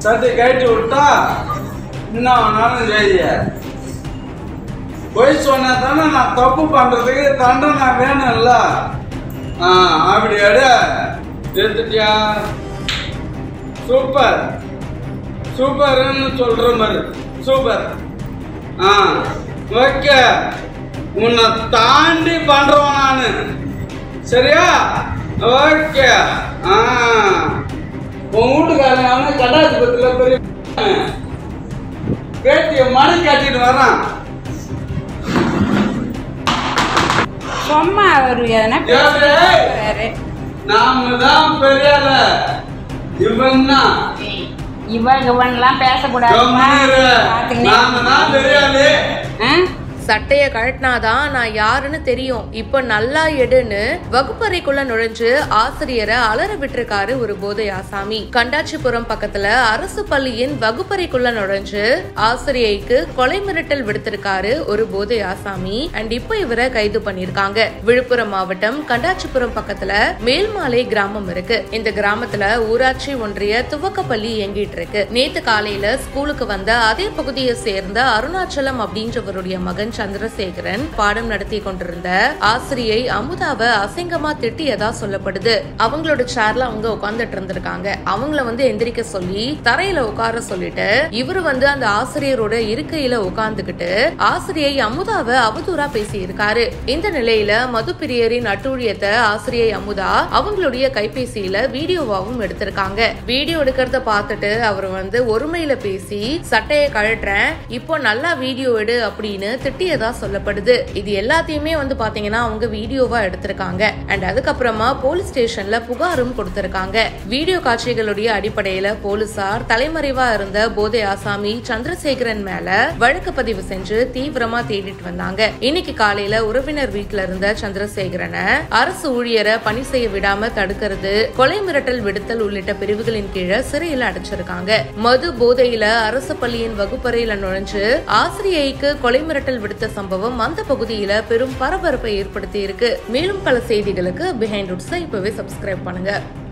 சட்டை கட்டி விட்டா என்ன வேணாலும் செய்ய பொய் சொன்னா தானே நான் தப்பு பண்றதுக்கு தண்டனை வேணும்ல ஆ அப்படி எடு எடுத்துட்டியா சூப்பர் சூப்பர்னு சொல்ற மாதிரி சூப்பர் ஆ ஓகே உன்னை தாண்டி பண்றவன் நானு சரியா ஓகே ஆ உன் வீட்டுக்காரன் அவன் கடாதிபத்தில் பெரிய பேட்டிய மணி காட்டிட்டு வரான் சும்மா அவர் எதனா ஏய். பேசுறாரு நாம தான் பெரியால இவன் தான் இவன் இவன்லாம் பேசக்கூடாதுமா நாம தான் பெரியாளு சட்டைய கழட்டினாதான் நான் யாருன்னு தெரியும் இப்ப நல்லா எடுன்னு வகுப்பறைக்குள்ள நுழைஞ்சு ஆசிரியரை அலற விட்டிருக்காரு ஒரு போதை ஆசாமி கண்டாச்சிபுரம் பக்கத்துல அரசு பள்ளியின் வகுப்பறைக்குள்ள நுழைஞ்சு ஆசிரியைக்கு கொலை மிரட்டல் விடுத்திருக்காரு ஒரு போதை ஆசாமி அண்ட் இப்ப இவரை கைது பண்ணிருக்காங்க விழுப்புரம் மாவட்டம் கண்டாச்சிபுரம் பக்கத்துல மேல்மாலை கிராமம் இருக்கு இந்த கிராமத்துல ஊராட்சி ஒன்றிய துவக்கப்பள்ளி இயங்கிட்டு இருக்கு நேத்து காலையில ஸ்கூலுக்கு வந்த அதே பகுதியை சேர்ந்த அருணாச்சலம் அப்படின்றவருடைய மகன் சந்திரசேகரன் பாடம் நடத்தி கொண்டிருந்த ஆசிரியை அமுதாவை அசிங்கமா திட்டியதா சொல்லப்படுது அவங்களோட சேர்ல அவங்க உட்கார்ந்துட்டு இருந்திருக்காங்க அவங்கள வந்து எந்திரிக்க சொல்லி தரையில உட்கார சொல்லிட்டு இவரு வந்து அந்த ஆசிரியரோட இருக்கையில உட்கார்ந்துகிட்டு ஆசிரியை அமுதாவை அவதூறா பேசி இருக்காரு இந்த நிலையில மதுப்பிரியரின் அட்டூழியத்தை ஆசிரியை அமுதா அவங்களுடைய கைபேசியில வீடியோவாவும் எடுத்திருக்காங்க வீடியோ எடுக்கிறத பார்த்துட்டு அவர் வந்து ஒருமையில பேசி சட்டையை கழட்டுறேன் இப்போ நல்லா வீடியோ எடு அப்படின்னு திட்டியதா சொல்லப்படுது இது எல்லாத்தையுமே வந்து பாத்தீங்கன்னா அவங்க வீடியோவா எடுத்திருக்காங்க அண்ட் அதுக்கப்புறமா போலீஸ் ஸ்டேஷன்ல புகாரும் கொடுத்திருக்காங்க வீடியோ காட்சிகளுடைய அடிப்படையில போலீசார் தலைமறைவா இருந்த போதை ஆசாமி சந்திரசேகரன் மேல வழக்கு பதிவு செஞ்சு தீவிரமா தேடிட்டு வந்தாங்க இன்னைக்கு காலையில உறவினர் வீட்டுல இருந்த சந்திரசேகரனை அரசு ஊழியரை பணி செய்ய விடாம தடுக்கிறது கொலை மிரட்டல் விடுத்தல் உள்ளிட்ட பிரிவுகளின் கீழே சிறையில் அடைச்சிருக்காங்க மது போதையில அரசு பள்ளியின் வகுப்பறையில நுழைஞ்சு ஆசிரியைக்கு கொலை மிரட்டல் விடுத்த சம்பவம் அந்த பகுதியில பெரும் பரபரப்பை ஏற்படுத்தி இருக்கு மேலும் பல செய்திகளுக்கு பிஹைண்ட் இப்பவே சப்ஸ்கிரைப் பண்ணுங்க